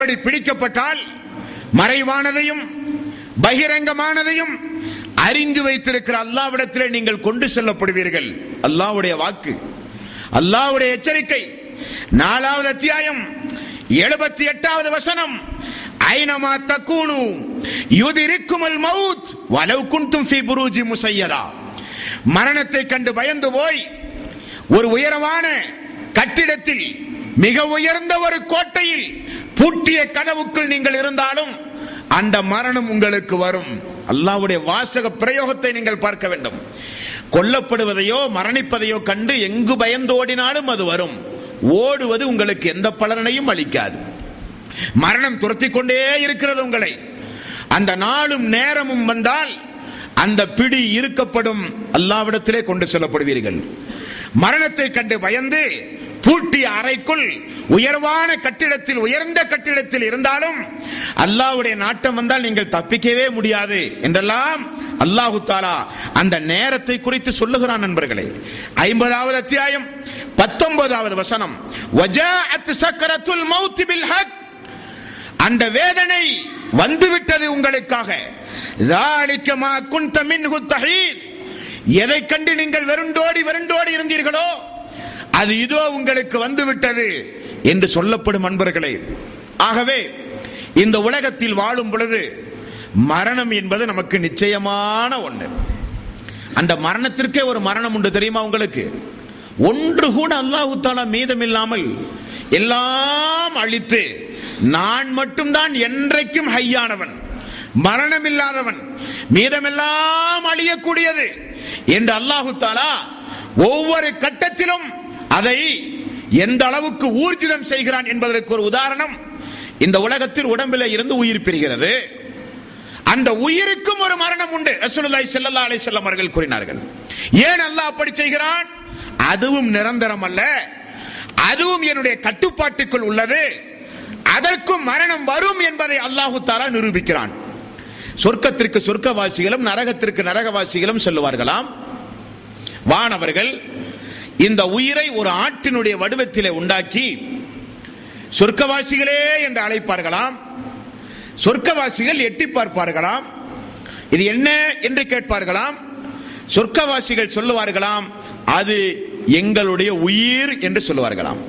அப்படி பிடிக்கப்பட்டால் மறைவானதையும் பகிரங்கமானதையும் அறிந்து வைத்திருக்கிற அல்லாவிடத்திலே நீங்கள் கொண்டு செல்லப்படுவீர்கள் அல்லாஹ்வுடைய வாக்கு அல்லாஹ்வுடைய எச்சரிக்கை நாலாவது அத்தியாயம் எழுபத்தி எட்டாவது வசனம் ஐனமா தக்கூனு யுதிரிக்குமல் மவுத் வலவு குன்தும் ஃபி புரூஜி முசையதா மரணத்தை கண்டு பயந்து போய் ஒரு உயரமான கட்டிடத்தில் மிக உயர்ந்த ஒரு கோட்டையில் பூட்டிய கனவுக்குள் நீங்கள் இருந்தாலும் அந்த மரணம் உங்களுக்கு வரும் அல்லாஹ்வுடைய வாசக பிரயோகத்தை நீங்கள் பார்க்க வேண்டும் கொல்லப்படுவதையோ மரணிப்பதையோ கண்டு எங்கு பயந்து ஓடினாலும் அது வரும் ஓடுவது உங்களுக்கு எந்த பலனையும் அளிக்காது மரணம் துரத்தி கொண்டே இருக்கிறது உங்களை அந்த நாளும் நேரமும் வந்தால் அந்த பிடி இருக்கப்படும் அல்லாவிடத்திலே கொண்டு செல்லப்படுவீர்கள் மரணத்தை கண்டு பயந்து பூட்டிய அறைக்குள் உயர்வான கட்டிடத்தில் உயர்ந்த கட்டிடத்தில் இருந்தாலும் அல்லாஹ்வுடைய நாட்டம் வந்தால் நீங்கள் தப்பிக்கவே முடியாது என்றெல்லாம் அல்லாஹு தாலா அந்த நேரத்தை குறித்து சொல்லுகிறான் நண்பர்களே ஐம்பதாவது அத்தியாயம் பத்தொன்பதாவது வசனம் வஜாஅத் சக்கரத்துல் மௌத் பில் ஹக் அந்த வேதனை வந்துவிட்டது உங்களுக்காக ذَلِكَ مَا كُنْتَ مِنْهُ تَحِيدٌ எதை கண்டு நீங்கள் வெருண்டோடி வெருண்டோடி இருந்தீர்களோ அது இதோ உங்களுக்கு வந்துவிட்டது என்று சொல்லப்படும் அன்பர்களே ஆகவே இந்த உலகத்தில் வாழும் பொழுது மரணம் என்பது நமக்கு நிச்சயமான ஒன்று அந்த மரணத்திற்கே ஒரு மரணம் உண்டு தெரியுமா உங்களுக்கு ஒன்று கூட அல்லாஹு தாலா மீதம் இல்லாமல் எல்லாம் அழித்து நான் மட்டும்தான் என்றைக்கும் ஹையானவன் மரணம் இல்லாதவன் மீதமெல்லாம் அழியக்கூடியது என்று அல்லாஹு தாலா ஒவ்வொரு கட்டத்திலும் அதை எந்த அளவுக்கு ஊர்ஜிதம் செய்கிறான் என்பதற்கு ஒரு உதாரணம் இந்த உலகத்தில் உடம்பில இருந்து உயிர் பிரிகிறது அந்த உயிருக்கும் ஒரு மரணம் உண்டு ரசூலுல்லாஹி ஸல்லல்லாஹு அலைஹி வஸல்லம் அவர்கள் கூறினார்கள் ஏன் அல்லாஹ் அப்படி செய்கிறான் அதுவும் நிரந்தரம் அல்ல அதுவும் என்னுடைய கட்டுப்பாட்டுக்குள் உள்ளது அதற்கும் மரணம் வரும் என்பதை அல்லாஹு தாலா நிரூபிக்கிறான் சொர்க்கத்திற்கு சொர்க்கவாசிகளும் நரகத்திற்கு நரகவாசிகளும் சொல்லுவார்களாம் வானவர்கள் இந்த உயிரை ஒரு ஆட்டினுடைய வடிவத்திலே உண்டாக்கி சொர்க்கவாசிகளே என்று அழைப்பார்களாம் சொர்க்கவாசிகள் எட்டி பார்ப்பார்களாம் இது என்ன என்று கேட்பார்களாம் சொர்க்கவாசிகள் சொல்லுவார்களாம் அது எங்களுடைய உயிர் என்று சொல்லுவார்களாம்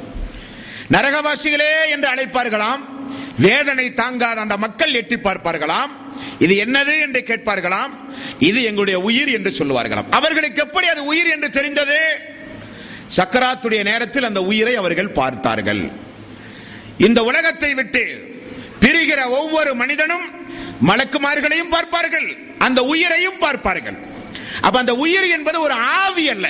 நரகவாசிகளே என்று அழைப்பார்களாம் வேதனை தாங்காத அந்த மக்கள் எட்டி பார்ப்பார்களாம் இது என்னது என்று கேட்பார்களாம் இது எங்களுடைய உயிர் என்று சொல்லுவார்களாம் அவர்களுக்கு எப்படி அது உயிர் என்று தெரிந்தது சக்கராத்துடைய நேரத்தில் அந்த உயிரை அவர்கள் பார்த்தார்கள் இந்த உலகத்தை விட்டு பிரிகிற ஒவ்வொரு மனிதனும் மலக்குமார்களையும் பார்ப்பார்கள் அந்த உயிரையும் பார்ப்பார்கள் அப்ப அந்த உயிர் என்பது ஒரு ஆவி அல்ல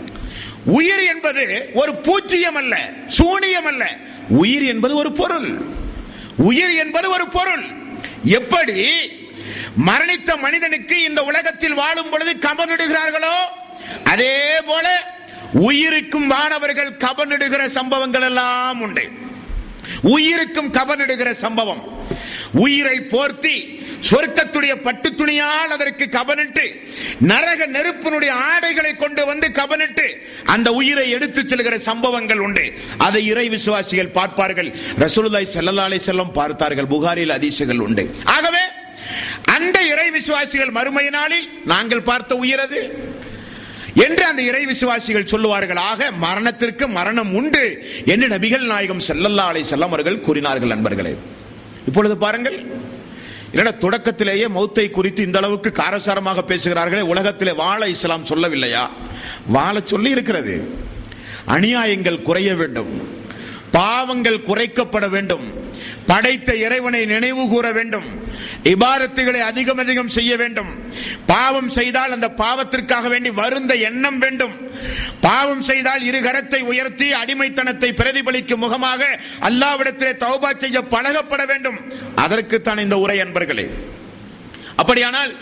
உயிர் என்பது ஒரு பூச்சியம் அல்ல சூனியம் அல்ல உயிர் என்பது ஒரு பொருள் உயிர் என்பது ஒரு பொருள் எப்படி மரணித்த மனிதனுக்கு இந்த உலகத்தில் வாழும் பொழுது கபனிடுகிறார்களோ அதே போல உயிருக்கும் வானவர்கள் கபனிடுகிற சம்பவங்கள் எல்லாம் உண்டு உயிருக்கும் கபனிடுகிற சம்பவம் உயிரை போர்த்தி சொர்க்கத்துடைய பட்டு துணியால் அதற்கு கபனிட்டு நரக நெருப்பினுடைய ஆடைகளை கொண்டு வந்து கபனிட்டு அந்த உயிரை எடுத்துச் செல்கிற சம்பவங்கள் உண்டு அதை இறை விசுவாசிகள் பார்ப்பார்கள் ரசூலுல்லாஹி ஸல்லல்லாஹு அலைஹி வஸல்லம் பார்த்தார்கள் புகாரில் அதிசயங்கள் உண்டு ஆகவே அந்த இறை விசுவாசிகள் மறுமை நாளில் நாங்கள் பார்த்த உயிர் அது என்று அந்த இறை விசுவாசிகள் சொல்லுவார்கள் ஆக மரணத்திற்கு மரணம் உண்டு என்று நபிகள் நாயகம் ஸல்லல்லாஹு அலைஹி வஸல்லம் அவர்கள் கூறினார்கள் நண்பர்களே இப்பொழுது பாருங்கள் என்னடா தொடக்கத்திலேயே மௌத்தை குறித்து இந்த அளவுக்கு காரசாரமாக பேசுகிறார்களே உலகத்திலே வாழ இஸ்லாம் சொல்லவில்லையா வாழ சொல்லி இருக்கிறது அநியாயங்கள் குறைய வேண்டும் பாவங்கள் குறைக்கப்பட வேண்டும் படைத்த இறைவனை நினைவு கூற வேண்டும் இபாரத்துகளை அதிகம் அதிகம் செய்ய வேண்டும் பாவம் செய்தால் அந்த பாவத்திற்காக வேண்டி வருந்த எண்ணம் வேண்டும் பாவம் செய்தால் இரு கரத்தை உயர்த்தி அடிமைத்தனத்தை பிரதிபலிக்கும் முகமாக அல்லாவிடத்திலே தௌபா செய்ய பழகப்பட வேண்டும் அதற்குத்தான் இந்த உரை அன்பர்களே அப்படியானால்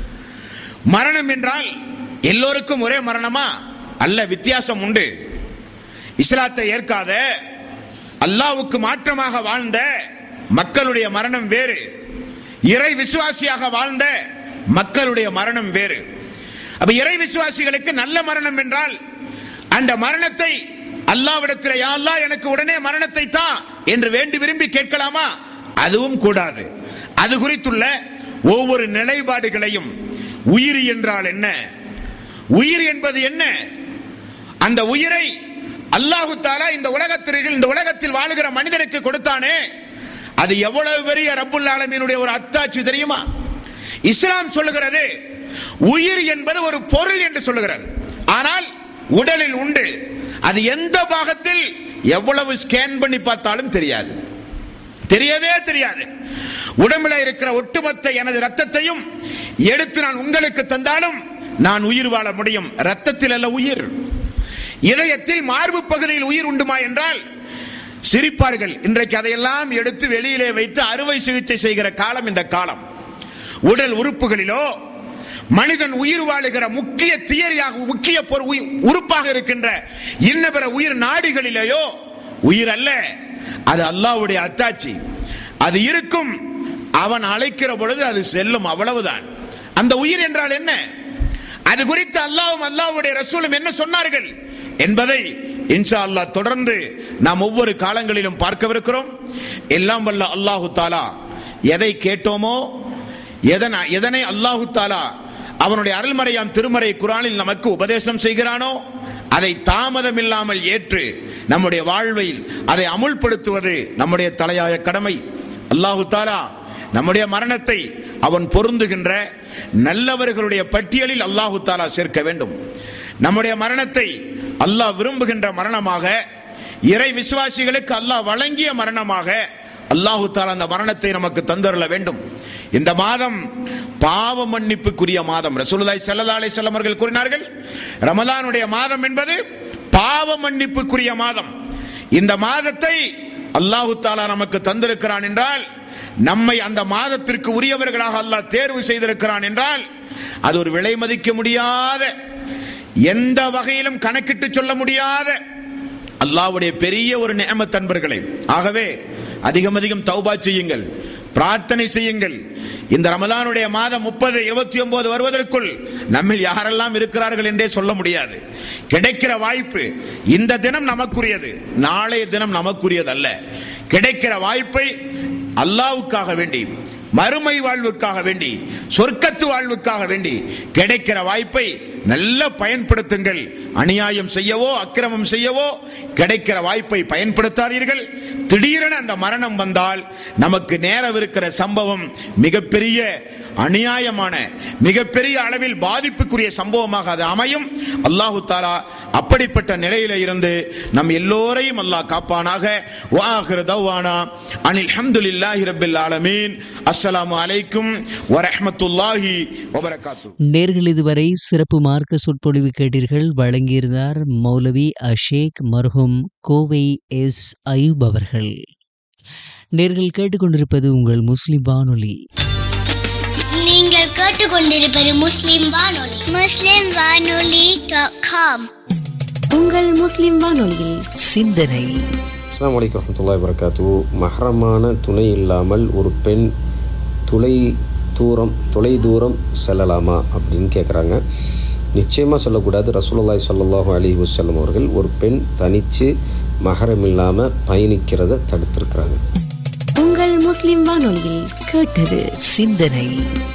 மரணம் என்றால் எல்லோருக்கும் ஒரே மரணமா அல்ல வித்தியாசம் உண்டு இஸ்லாத்தை ஏற்காத அல்லாவுக்கு மாற்றமாக வாழ்ந்த மக்களுடைய மரணம் வேறு இறை விசுவாசியாக வாழ்ந்த மக்களுடைய மரணம் வேறு அப்ப இறை விசுவாசிகளுக்கு நல்ல மரணம் என்றால் அந்த மரணத்தை அல்லாவிடத்தில் யா அல்லாஹ் எனக்கு உடனே மரணத்தை தா என்று வேண்டி விரும்பி கேட்கலாமா அதுவும் கூடாது அது குறித்துள்ள ஒவ்வொரு நிலைப்பாடுகளையும் உயிர் என்றால் என்ன உயிர் என்பது என்ன அந்த உயிரை அல்லாஹு தாலா இந்த உலகத்திற்கு இந்த உலகத்தில் வாழுகிற மனிதனுக்கு கொடுத்தானே அது எவ்வளவு பெரிய ரப்புல் ஆலமீனுடைய ஒரு அத்தாட்சி தெரியுமா இஸ்லாம் சொல்லுகிறது உயிர் என்பது ஒரு பொருள் என்று சொல்லுகிறது ஆனால் உடலில் உண்டு அது எந்த பாகத்தில் எவ்வளவு ஸ்கேன் பண்ணி பார்த்தாலும் தெரியாது தெரியவே தெரியாது உடம்புல இருக்கிற ஒட்டுமொத்த எனது ரத்தத்தையும் எடுத்து நான் உங்களுக்கு தந்தாலும் நான் உயிர் வாழ முடியும் ரத்தத்தில் அல்ல உயிர் இதயத்தில் மார்பு பகுதியில் உயிர் உண்டுமா என்றால் சிரிப்பார்கள் இன்றைக்கு அதையெல்லாம் எடுத்து வெளியிலே வைத்து அறுவை சிகிச்சை செய்கிற காலம் இந்த காலம் உடல் உறுப்புகளிலோ மனிதன் உயிர் வாழுகிற முக்கிய தியரியாக முக்கிய பொரு- உயி- உறுப்பாக இருக்கின்ற இன்ன பிற உயிர் நாடிகளிலேயோ உயிர் அல்ல அது அல்லாஹ்வுடைய அத்தாட்சி அது இருக்கும் அவன் அழைக்கிற பொழுது அது செல்லும் அவ்வளவுதான் அந்த உயிர் என்றால் என்ன அது குறித்து அல்லாஹ்வும் அல்லாஹ்வுடைய ரசூலும் என்ன சொன்னார்கள் என்பதை இன்ஷா அல்லாஹ் தொடர்ந்து நாம் ஒவ்வொரு காலங்களிலும் பார்க்கவிருக்கிறோம் எல்லாம் வல்ல அல்லாஹு தாலா எதை கேட்டோமோ எதனை எதனை அல்லாஹு தாலா அவனுடைய அருள்மறையாம் திருமறை குரானில் நமக்கு உபதேசம் செய்கிறானோ அதை தாமதம் இல்லாமல் ஏற்று நம்முடைய வாழ்வில் அதை அமுல்படுத்துவது நம்முடைய தலையாய கடமை அல்லாஹு தாலா நம்முடைய மரணத்தை அவன் பொருந்துகின்ற நல்லவர்களுடைய பட்டியலில் அல்லாஹு தாலா சேர்க்க வேண்டும் நம்முடைய மரணத்தை அல்லாஹ் விரும்புகின்ற மரணமாக இறை விசுவாசிகளுக்கு அல்லாஹ் வழங்கிய மரணமாக அல்லாஹு தாலா அந்த மரணத்தை நமக்கு தந்தருள வேண்டும் இந்த மாதம் பாவ மன்னிப்புக்குரிய மாதம் ரசூலுல்லாஹி ஸல்லல்லாஹு அலைஹி வஸல்லம் அவர்கள் கூறினார்கள் ரமலானுடைய மாதம் என்பது பாவ மன்னிப்புக்குரிய மாதம் இந்த மாதத்தை அல்லாஹு தாலா நமக்கு தந்திருக்கிறான் என்றால் நம்மை அந்த மாதத்திற்கு உரியவர்களாக அல்லாஹ் தேர்வு செய்திருக்கிறான் என்றால் அது ஒரு விலை மதிக்க முடியாத எந்த வகையிலும் கணக்கிட்டு சொல்ல முடியாத அல்லாஹ்வுடைய பெரிய ஒரு நியமத் அன்பர்களே ஆகவே அதிகம் அதிகம் தௌபா செய்யுங்கள் பிரார்த்தனை செய்யுங்கள் இந்த ரமலானுடைய மாதம் முப்பது இருபத்தி ஒன்பது வருவதற்குள் நம்மில் யாரெல்லாம் இருக்கிறார்கள் என்றே சொல்ல முடியாது கிடைக்கிற வாய்ப்பு இந்த தினம் நமக்குரியது நாளைய தினம் நமக்குரியது அல்ல கிடைக்கிற வாய்ப்பை அல்லாவுக்காக வேண்டி மறுமை வாழ்வுக்காக வேண்டி சொர்க்கத்து வாழ்வுக்காக வேண்டி கிடைக்கிற வாய்ப்பை நல்ல பயன்படுத்துங்கள் அநியாயம் செய்யவோ அக்கிரமம் செய்யவோ கிடைக்கிற வாய்ப்பை பயன்படுத்தாதீர்கள் திடீரென அந்த மரணம் வந்தால் நமக்கு நேரம் இருக்கிற சம்பவம் மிகப்பெரிய அநியாயமான மிகப்பெரிய அளவில் பாதிப்புக்குரிய சம்பவமாக அது அமையும் அல்லாஹு தாலா அப்படிப்பட்ட நிலையில இருந்து நம் எல்லோரையும் அல்லாஹ் காப்பானாக வாஹிர தௌவானா அனில் ஹம்துலில்லாஹி ரப்பில் ஆலமீன் அஸ்ஸலாமு அலைக்கும் வரஹ்மத்துல்லாஹி வபரகாத்து நேர்கள் இதுவரை சிறப்பு மார்க்க சொற்பொழிவு கேட்டீர்கள் வழங்கியிருந்தார் மௌலவி அஷேக் மர்ஹூம் கோவை எஸ் அயூப் அவர்கள் நேர்கள் கேட்டுக்கொண்டிருப்பது உங்கள் முஸ்லிம் வானொலி நீங்கள் கேட்டுக்கொண்டிருப்பது முஸ்லிம் வானொலி முஸ்லிம் வானொலி டாட் காம் உங்கள் முஸ்லிம் வானொலியில் சிந்தனை அஸ்ஸலாமு அலைக்கும் வரஹ்மத்துல்லாஹி வரகாத்து மஹரமான துணை இல்லாமல் ஒரு பெண் துளை தூரம் தொலை தூரம் செல்லலாமா அப்படின்னு கேட்குறாங்க நிச்சயமாக சொல்லக்கூடாது ரசூலுல்லாஹி ஸல்லல்லாஹு அலைஹி வஸல்லம் அவர்கள் ஒரு பெண் தனித்து மஹரம் இல்லாமல் பயணிக்கிறத தடுத்திருக்கிறாங்க உங்கள் முஸ்லிம் வானொலியில் கேட்டது சிந்தனை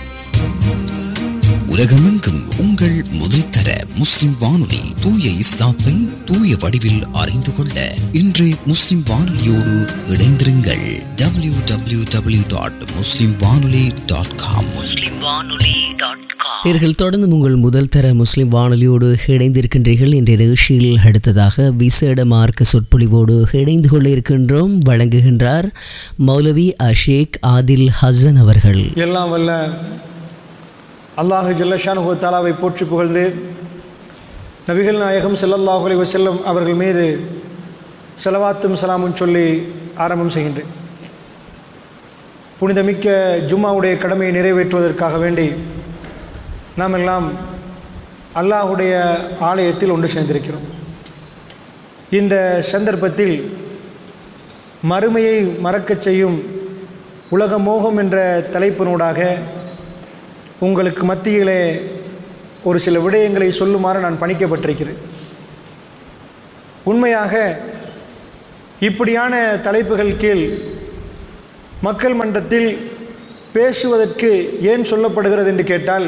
உலகமெங்கும் உங்கள் முதல் தர முஸ்லிம் வானொலி தூய இஸ்லாத்தை தூய வடிவில் அறிந்து கொள்ள இன்று முஸ்லிம் வானொலியோடு இணைந்திருங்கள் W W W dot Muslim vanoli dot com நேர்கள் தொடர்ந்து உங்கள் முதல் தர முஸ்லிம் வானொலியோடு இணைந்திருக்கின்றீர்கள் இன்றைய நிகழ்ச்சியில் அடுத்ததாக விசேட மார்க்க சொற்பொழிவோடு இணைந்து கொள்ள இருக்கின்றோம் வழங்குகின்றார் மௌலவி அஷேக் ஆதில் ஹசன் அவர்கள் எல்லாம் வல்ல அல்லாஹு ஜல்லஷானு தாலாவை போற்றி புகழ்ந்து நபிகள் நாயகம் ஸல்லல்லாஹு அலைஹி வஸல்லம் அவர்கள் மீது செலவாத்தும் சலாமும் சொல்லி ஆரம்பம் செய்கின்றேன் புனிதமிக்க ஜும்மாவுடைய கடமையை நிறைவேற்றுவதற்காக வேண்டி நாம் எல்லாம் அல்லாஹுடைய ஆலயத்தில் ஒன்று சேர்ந்திருக்கிறோம் இந்த சந்தர்ப்பத்தில் மறுமையை மறக்கச் செய்யும் உலக மோகம் என்ற தலைப்பினூடாக உங்களுக்கு மத்தியிலே ஒரு சில விடயங்களை சொல்லுமாறு நான் பணிக்கப்பட்டிருக்கிறேன் உண்மையாக இப்படியான தலைப்புகள் கீழ் மக்கள் மன்றத்தில் பேசுவதற்கு ஏன் சொல்லப்படுகிறது என்று கேட்டால்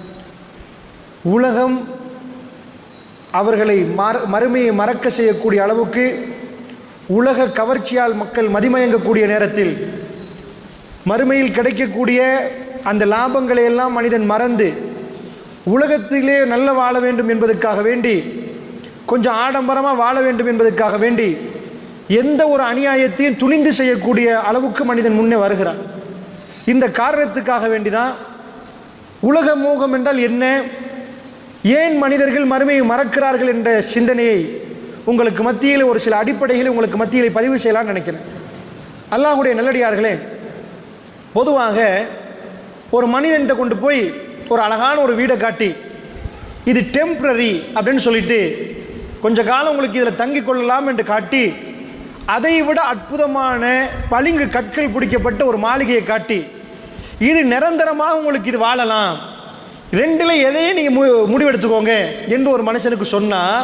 உலகம் அவர்களை மற மறுமையை மறக்க செய்யக்கூடிய அளவுக்கு உலக கவர்ச்சியால் மக்கள் மதிமயங்கக்கூடிய நேரத்தில் மறுமையில் கிடைக்கக்கூடிய அந்த லாபங்களை எல்லாம் மனிதன் மறந்து உலகத்திலே நல்ல வாழ வேண்டும் என்பதற்காக வேண்டி கொஞ்சம் ஆடம்பரமாக வாழ வேண்டும் என்பதற்காக வேண்டி எந்த ஒரு அநியாயத்தையும் துணிந்து செய்யக்கூடிய அளவுக்கு மனிதன் முன்னே வருகிறான் இந்த காரணத்துக்காக வேண்டிதான் உலக மோகம் என்றால் என்ன ஏன் மனிதர்கள் மறுமையை மறக்கிறார்கள் என்ற சிந்தனையை உங்களுக்கு மத்தியில் ஒரு சில அடிப்படைகளை உங்களுக்கு மத்தியில் பதிவு செய்யலாம்னு நினைக்கிறேன் அல்லாஹுடைய நல்லடியார்களே பொதுவாக ஒரு மனிதன்கிட்ட கொண்டு போய் ஒரு அழகான ஒரு வீடை காட்டி இது டெம்ப்ரரி அப்படின்னு சொல்லிட்டு கொஞ்ச காலம் உங்களுக்கு இதில் தங்கிக் கொள்ளலாம் என்று காட்டி அதை விட அற்புதமான பளிங்கு கற்கள் பிடிக்கப்பட்ட ஒரு மாளிகையை காட்டி இது நிரந்தரமாக உங்களுக்கு இது வாழலாம் ரெண்டில் எதையும் நீங்கள் மு முடிவெடுத்துக்கோங்க என்று ஒரு மனுஷனுக்கு சொன்னால்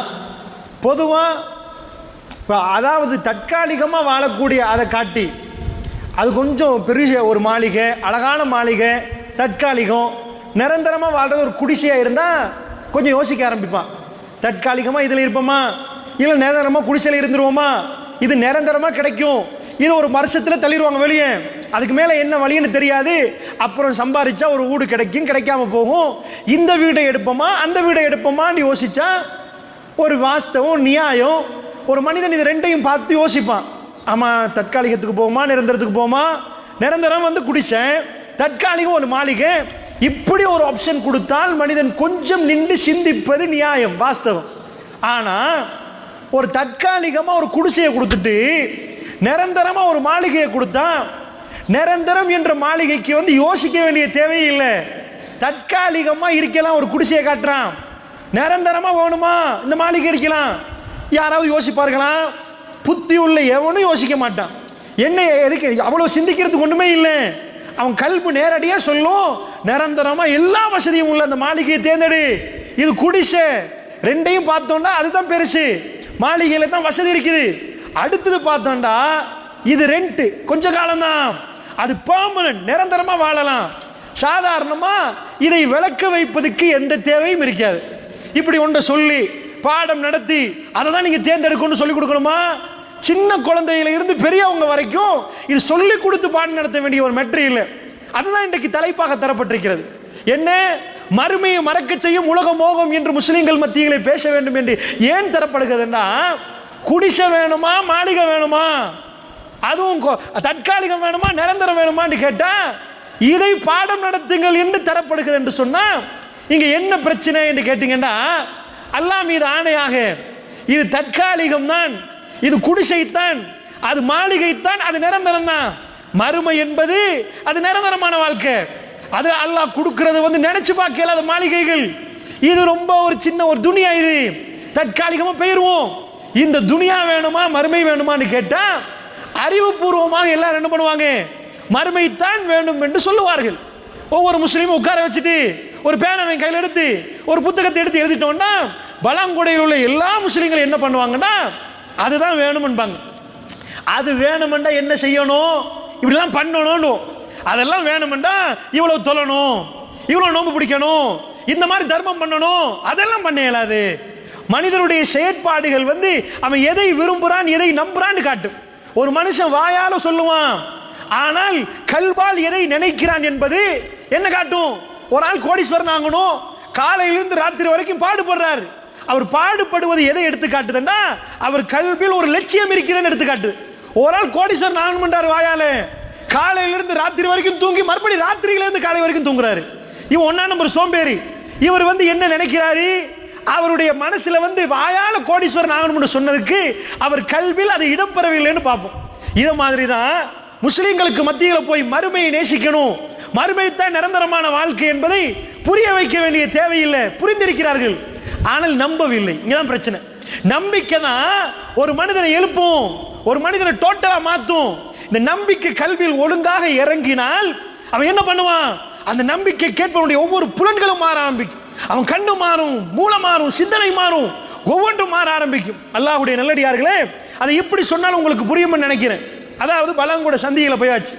பொதுவாக அதாவது தற்காலிகமாக வாழக்கூடிய அதை காட்டி அது கொஞ்சம் பெரிய ஒரு மாளிகை அழகான மாளிகை தற்காலிகம் நிரந்தரமாக வாழ்றது ஒரு குடிசையாக இருந்தால் கொஞ்சம் யோசிக்க ஆரம்பிப்பான் தற்காலிகமாக இதில் இருப்போமா இல்லை நிரந்தரமாக குடிசையில் இருந்துருவோமா இது நிரந்தரமாக கிடைக்கும் இது ஒரு வருஷத்தில் தள்ளிடுவாங்க வெளியே அதுக்கு மேலே என்ன வழின்னு தெரியாது அப்புறம் சம்பாதிச்சா ஒரு வீடு கிடைக்கும் கிடைக்காம போகும் இந்த வீடை எடுப்போமா அந்த வீடை எடுப்போமான்னு யோசிச்சா ஒரு வாஸ்தவம் நியாயம் ஒரு மனிதன் இது ரெண்டையும் பார்த்து யோசிப்பான் ஆமாம் தற்காலிகத்துக்கு போகுமா நிரந்தரத்துக்கு போகுமா நிரந்தரம் வந்து குடிசேன் தற்காலிகம் ஒரு மாளிகை இப்படி ஒரு ஆப்ஷன் கொடுத்தால் மனிதன் கொஞ்சம் நின்று சிந்திப்பது நியாயம் வாஸ்தவம் ஆனால் ஒரு தற்காலிகமாக ஒரு குடிசையை கொடுத்துட்டு நிரந்தரமாக ஒரு மாளிகையை கொடுத்தா நிரந்தரம் என்ற மாளிகைக்கு வந்து யோசிக்க வேண்டிய தேவையில்லை தற்காலிகமாக இருக்கலாம் ஒரு குடிசையை காட்டுறான் நிரந்தரமாக வேணுமா இந்த மாளிகை அடிக்கலாம் யாராவது யோசிப்பார்களா புத்தி உள்ள எவனும் யோசிக்க மாட்டான் என்ன எதுக்கு அவ்வளோ சிந்திக்கிறதுக்கு ஒன்றுமே இல்லை அவன் கல்பு நேரடியாக சொல்லும் நிரந்தரமாக எல்லா வசதியும் உள்ள அந்த மாளிகையை தேர்ந்தெடு இது குடிசை ரெண்டையும் பார்த்தோம்னா அதுதான் பெருசு மாளிகையில் தான் வசதி இருக்குது அடுத்தது பார்த்தோம்டா இது ரெண்ட் கொஞ்ச காலம்தான் அது பெர்மனன்ட் நிரந்தரமாக வாழலாம் சாதாரணமாக இதை விளக்க வைப்பதுக்கு எந்த தேவையும் இருக்காது இப்படி ஒன்றை சொல்லி பாடம் நடத்தி அதை தான் நீங்கள் தேர்ந்தெடுக்கணும்னு சொல்லி கொடுக்கணுமா சின்ன குழந்தையில இருந்து பெரியவங்க வரைக்கும் இது சொல்லி கொடுத்து பாடம் நடத்த வேண்டிய ஒரு மெட்ரி இல்லை அதுதான் இன்றைக்கு தலைப்பாக தரப்பட்டிருக்கிறது என்ன மறுமையை மறக்க செய்யும் உலக மோகம் என்று முஸ்லிம்கள் மத்தியிலே பேச வேண்டும் என்று ஏன் தரப்படுகிறதுன்னா குடிசை வேணுமா மாளிகை வேணுமா அதுவும் கொ- தற்காலிகம் வேணுமா நிரந்தரம் வேணுமான்னு கேட்டா இதை பாடம் நடத்துங்கள் என்று தரப்படுகிறது என்று சொன்னா இங்க என்ன பிரச்சனை என்று கேட்டீங்கன்னா அல்லாஹ் மீது ஆணையாக இது தற்காலிகம் தான் இது குடிசைத்தான் அது மாளிகைத்தான் அது நிரந்தரம் தான் மறுமை என்பது அது நிரந்தரமான வாழ்க்கை அது அல்லாஹ் கொடுக்கிறது வந்து நினைச்சு பார்க்க இயலாத மாளிகைகள் இது ரொம்ப ஒரு சின்ன ஒரு துணியா இது தற்காலிகமா போயிருவோம் இந்த துனியா வேணுமா மறுமை வேணுமான்னு கேட்டா அறிவுபூர்வமாக எல்லாரும் என்ன பண்ணுவாங்க மறுமைத்தான் வேண்டும் என்று சொல்லுவார்கள் ஒவ்வொரு முஸ்லீமும் உட்கார வச்சுட்டு ஒரு பேனாவை கையில் எடுத்து ஒரு புத்தகத்தை எடுத்து எழுதிட்டோம்னா பலாங்குடையில் உள்ள எல்லா முஸ்லீம்களும் என்ன பண்ணுவாங்கன்னா அதுதான் வேணும்பாங்க அது வேணுமெண்டா என்ன செய்யணும் இப்படிலாம் பண்ணணும்னு அதெல்லாம் வேணுமெண்டா இவ்வளவு தொழணும் இவ்வளவு நோன்பு பிடிக்கணும் இந்த மாதிரி தர்மம் பண்ணணும் அதெல்லாம் பண்ண இயலாது மனிதனுடைய செயற்பாடுகள் வந்து அவன் எதை விரும்புறான் எதை நம்புறான்னு காட்டும் ஒரு மனுஷன் வாயால சொல்லுவான் ஆனால் கல்பால் எதை நினைக்கிறான் என்பது என்ன காட்டும் ஒரு ஆள் கோடீஸ்வரன் ஆகணும் காலையிலிருந்து ராத்திரி வரைக்கும் பாடுபடுறாரு அவர் பாடுபடுவது எதை எடுத்து காட்டுதுன்னா அவர் கல்வியில் ஒரு லட்சியம் இருக்கிறதுன்னு எடுத்து காட்டுது ஒரு ஆள் கோடீஸ்வரன் ஆகணும்ன்றார் வாயால காலையிலிருந்து ராத்திரி வரைக்கும் தூங்கி மறுபடியும் ராத்திரியில இருந்து காலை வரைக்கும் தூங்குறாரு இவன் ஒன்னா நம்பர் சோம்பேறி இவர் வந்து என்ன நினைக்கிறாரு அவருடைய மனசுல வந்து வாயால கோடீஸ்வரன் ஆகணும்னு சொன்னதுக்கு அவர் கல்வியில் அது இடம்பெறவில்லைன்னு பார்ப்போம் இதை மாதிரி தான் முஸ்லிம்களுக்கு மத்தியில் போய் மறுமையை நேசிக்கணும் மறுமை தான் நிரந்தரமான வாழ்க்கை என்பதை புரிய வைக்க வேண்டிய தேவையில்லை புரிந்திருக்கிறார்கள் ஆனால் நம்பவில்லை இங்கதான் பிரச்சனை நம்பிக்கை தான் ஒரு மனிதனை எழுப்பும் ஒரு மனிதனை டோட்டலா மாத்தும் இந்த நம்பிக்கை கல்வியில் ஒழுங்காக இறங்கினால் அவன் என்ன பண்ணுவான் அந்த நம்பிக்கை கேட்பவனுடைய ஒவ்வொரு புலன்களும் மாற ஆரம்பிக்கும் அவன் கண்ணு மாறும் மூளை மாறும் சிந்தனை மாறும் ஒவ்வொன்றும் மாற ஆரம்பிக்கும் அல்லாஹ்வுடைய நல்லடியார்களே அதை எப்படி சொன்னாலும் உங்களுக்கு புரியும்னு நினைக்கிறேன் அதாவது பலாங்கூட சந்தியில போயாச்சு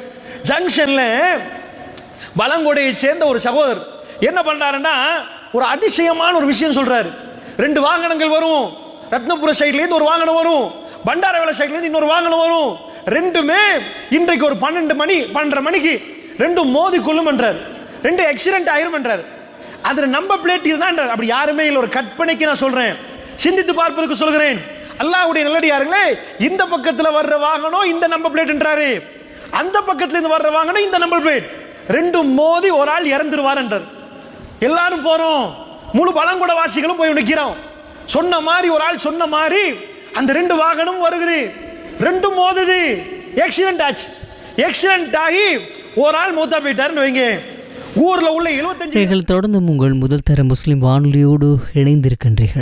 ஜங்ஷன்ல வலங்கொடையை சேர்ந்த ஒரு சகோதரர் என்ன பண்றாருன்னா ஒரு அதிசயமான ஒரு விஷயம் சொல்றாரு ரெண்டு வாகனங்கள் வரும் ரத்னபுர சைட்ல இருந்து ஒரு வாகனம் வரும் பண்டாரவேல சைட்ல இருந்து இன்னொரு வாகனம் வரும் ரெண்டுமே இன்றைக்கு ஒரு பன்னெண்டு மணி பன்னெண்டரை மணிக்கு ரெண்டும் மோதி கொள்ளும் பண்றாரு ரெண்டு ஆக்சிடென்ட் ஆயிரும் பண்றாரு அதுல நம்ப பிளேட் இதுதான் அப்படி யாருமே இல்லை ஒரு கற்பனைக்கு நான் சொல்றேன் சிந்தித்து பார்ப்பதற்கு சொல்கிறேன் அல்லாஹ்வுடைய நல்லடியார்களே இந்த பக்கத்துல வர்ற வாகனம் இந்த நம்பர் பிளேட்ன்றாரு அந்த பக்கத்துல இருந்து வர்ற வாகனம் இந்த நம்பர் பிளேட் ரெண்டும் மோதி ஒரு ஆள் இறந்துருவார் என்றார் எல்லாரும் போறோம் முழு பழங்குட வாசிகளும் போய் நிக்கிறோம் சொன்ன மாதிரி ஒரு ஆள் சொன்ன மாதிரி அந்த ரெண்டு வாகனம் வருகுது ரெண்டும் மோதுது ஆக்சிடென்ட் ஆச்சு ஆக்சிடென்ட் ஆகி ஒரு ஆள் மூத்தா போயிட்டாருன்னு வைங்க ஊர்ல உள்ள 75 நீங்கள் தொடர்ந்து உங்கள் முதல் தர முஸ்லிம் வானொலியோடு இணைந்திருக்கின்றீர்கள்